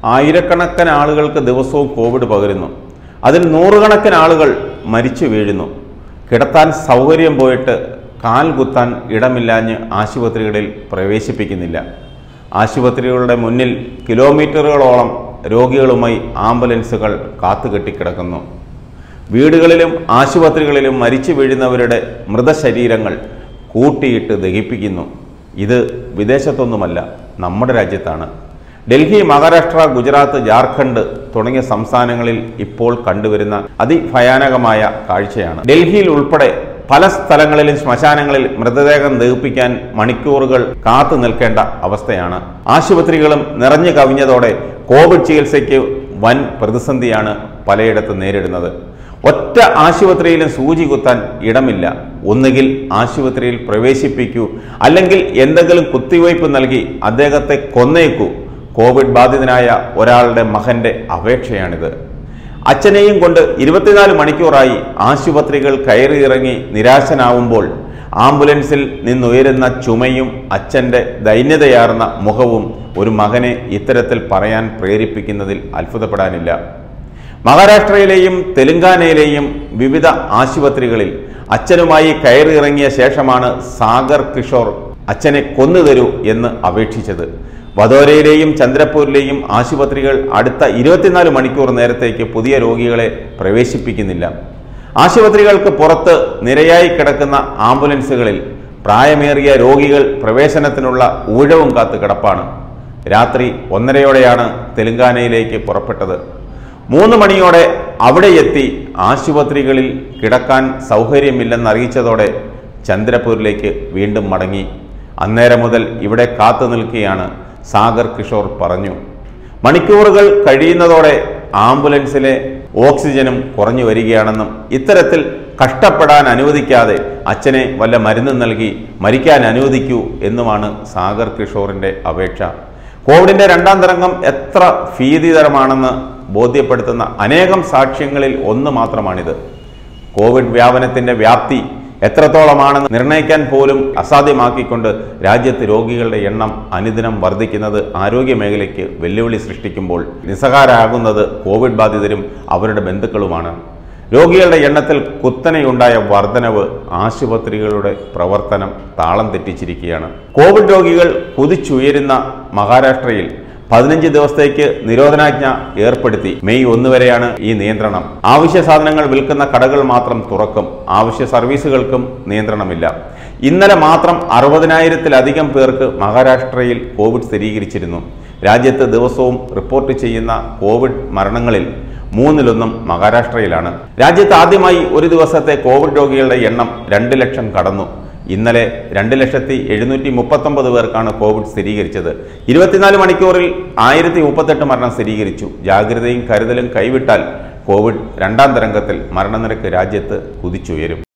ആയിരക്കണക്കിന് ആളുകൾക്ക് ദിവസവും കോവിഡ് പകരുന്നു അതിൽ നൂറുകണക്കിന് ആളുകൾ മരിച്ചു വീഴുന്നു കിടത്താൻ സൗകര്യം പോയിട്ട് കാൽ കുത്താൻ ഇടമില്ലാഞ്ഞ് ആശുപത്രികളിൽ പ്രവേശിപ്പിക്കുന്നില്ല ആശുപത്രികളുടെ മുന്നിൽ കിലോമീറ്ററുകളോളം രോഗികളുമായി ആംബുലൻസുകൾ കാത്തുകെട്ടിക്കിടക്കുന്നു വീടുകളിലും ആശുപത്രികളിലും മരിച്ചു വീഴുന്നവരുടെ മൃതശരീരങ്ങൾ കൂട്ടിയിട്ട് ദഹിപ്പിക്കുന്നു ഇത് വിദേശത്തൊന്നുമല്ല നമ്മുടെ രാജ്യത്താണ് ഡൽഹി മഹാരാഷ്ട്ര ഗുജറാത്ത് ജാർഖണ്ഡ് തുടങ്ങിയ സംസ്ഥാനങ്ങളിൽ ഇപ്പോൾ കണ്ടുവരുന്ന അതിഭയാനകമായ കാഴ്ചയാണ് ഡൽഹിയിൽ ഉൾപ്പെടെ പല സ്ഥലങ്ങളിലും ശ്മശാനങ്ങളിൽ മൃതദേഹം ദഹിപ്പിക്കാൻ മണിക്കൂറുകൾ കാത്തു നിൽക്കേണ്ട അവസ്ഥയാണ് ആശുപത്രികളും നിറഞ്ഞു കവിഞ്ഞതോടെ കോവിഡ് ചികിത്സയ്ക്ക് വൻ പ്രതിസന്ധിയാണ് പലയിടത്തും നേരിടുന്നത് ഒറ്റ ആശുപത്രിയിലും സൂചി കുത്താൻ ഇടമില്ല ഒന്നുകിൽ ആശുപത്രിയിൽ പ്രവേശിപ്പിക്കൂ അല്ലെങ്കിൽ എന്തെങ്കിലും കുത്തിവയ്പ് നൽകി അദ്ദേഹത്തെ കൊന്നേക്കൂ കോവിഡ് ബാധിതനായ ഒരാളുടെ മകന്റെ അപേക്ഷയാണിത് അച്ഛനെയും കൊണ്ട് ഇരുപത്തിനാല് മണിക്കൂറായി ആശുപത്രികൾ കയറിയിറങ്ങി നിരാശനാവുമ്പോൾ ആംബുലൻസിൽ നിന്നുയരുന്ന ചുമയും അച്ഛൻ്റെ ദൈന്യതയാർന്ന മുഖവും ഒരു മകനെ ഇത്തരത്തിൽ പറയാൻ പ്രേരിപ്പിക്കുന്നതിൽ അത്ഭുതപ്പെടാനില്ല മഹാരാഷ്ട്രയിലെയും തെലങ്കാനയിലെയും വിവിധ ആശുപത്രികളിൽ അച്ഛനുമായി കയറിയിറങ്ങിയ ശേഷമാണ് സാഗർ കിഷോർ അച്ഛനെ കൊന്നുതരൂ എന്ന് അപേക്ഷിച്ചത് വധോരയിലെയും ചന്ദ്രപൂരിലെയും ആശുപത്രികൾ അടുത്ത ഇരുപത്തിനാല് മണിക്കൂർ നേരത്തേക്ക് പുതിയ രോഗികളെ പ്രവേശിപ്പിക്കുന്നില്ല ആശുപത്രികൾക്ക് പുറത്ത് നിരയായി കിടക്കുന്ന ആംബുലൻസുകളിൽ പ്രായമേറിയ രോഗികൾ പ്രവേശനത്തിനുള്ള ഊഴവും കാത്ത് കിടപ്പാണ് രാത്രി ഒന്നരയോടെയാണ് തെലങ്കാനയിലേക്ക് പുറപ്പെട്ടത് മൂന്ന് മണിയോടെ അവിടെ എത്തി ആശുപത്രികളിൽ കിടക്കാൻ സൗകര്യമില്ലെന്നറിയിച്ചതോടെ ചന്ദ്രപൂരിലേക്ക് വീണ്ടും മടങ്ങി അന്നേരം മുതൽ ഇവിടെ കാത്തു നിൽക്കുകയാണ് സാഗർ കിഷോർ പറഞ്ഞു മണിക്കൂറുകൾ കഴിയുന്നതോടെ ആംബുലൻസിലെ ഓക്സിജനും കുറഞ്ഞു വരികയാണെന്നും ഇത്തരത്തിൽ കഷ്ടപ്പെടാൻ അനുവദിക്കാതെ അച്ഛനെ വല്ല മരുന്നും നൽകി മരിക്കാൻ അനുവദിക്കൂ എന്നുമാണ് സാഗർ കിഷോറിന്റെ അപേക്ഷ കോവിഡിന്റെ രണ്ടാം തരംഗം എത്ര ഭീതിതരമാണെന്ന് ബോധ്യപ്പെടുത്തുന്ന അനേകം സാക്ഷ്യങ്ങളിൽ ഒന്ന് മാത്രമാണിത് കോവിഡ് വ്യാപനത്തിന്റെ വ്യാപ്തി എത്രത്തോളമാണെന്ന് നിർണ്ണയിക്കാൻ പോലും അസാധ്യമാക്കിക്കൊണ്ട് രാജ്യത്ത് രോഗികളുടെ എണ്ണം അനുദിനം വർദ്ധിക്കുന്നത് ആരോഗ്യ മേഖലയ്ക്ക് വെല്ലുവിളി സൃഷ്ടിക്കുമ്പോൾ നിസ്സഹാരാകുന്നത് കോവിഡ് ബാധിതരും അവരുടെ ബന്ധുക്കളുമാണ് രോഗികളുടെ എണ്ണത്തിൽ കുത്തനെയുണ്ടായ വർധനവ് ആശുപത്രികളുടെ പ്രവർത്തനം താളം തെറ്റിച്ചിരിക്കുകയാണ് കോവിഡ് രോഗികൾ കുതിച്ചുയരുന്ന മഹാരാഷ്ട്രയിൽ പതിനഞ്ച് ദിവസത്തേക്ക് നിരോധനാജ്ഞ ഏർപ്പെടുത്തി മെയ് ഒന്ന് വരെയാണ് ഈ നിയന്ത്രണം ആവശ്യ സാധനങ്ങൾ വിൽക്കുന്ന കടകൾ മാത്രം തുറക്കും ആവശ്യ സർവീസുകൾക്കും നിയന്ത്രണമില്ല ഇന്നലെ മാത്രം അറുപതിനായിരത്തിലധികം പേർക്ക് മഹാരാഷ്ട്രയിൽ കോവിഡ് സ്ഥിരീകരിച്ചിരുന്നു രാജ്യത്ത് ദിവസവും റിപ്പോർട്ട് ചെയ്യുന്ന കോവിഡ് മരണങ്ങളിൽ മൂന്നിലൊന്നും മഹാരാഷ്ട്രയിലാണ് രാജ്യത്ത് ആദ്യമായി ഒരു ദിവസത്തെ കോവിഡ് രോഗികളുടെ എണ്ണം രണ്ട് ലക്ഷം കടന്നു ഇന്നലെ രണ്ട് ലക്ഷത്തി എഴുന്നൂറ്റി മുപ്പത്തൊമ്പത് പേർക്കാണ് കോവിഡ് സ്ഥിരീകരിച്ചത് ഇരുപത്തിനാല് മണിക്കൂറിൽ ആയിരത്തി മുപ്പത്തെട്ട് മരണം സ്ഥിരീകരിച്ചു ജാഗ്രതയും കരുതലും കൈവിട്ടാൽ കോവിഡ് രണ്ടാം തരംഗത്തിൽ മരണനിരക്ക് രാജ്യത്ത് കുതിച്ചുയരും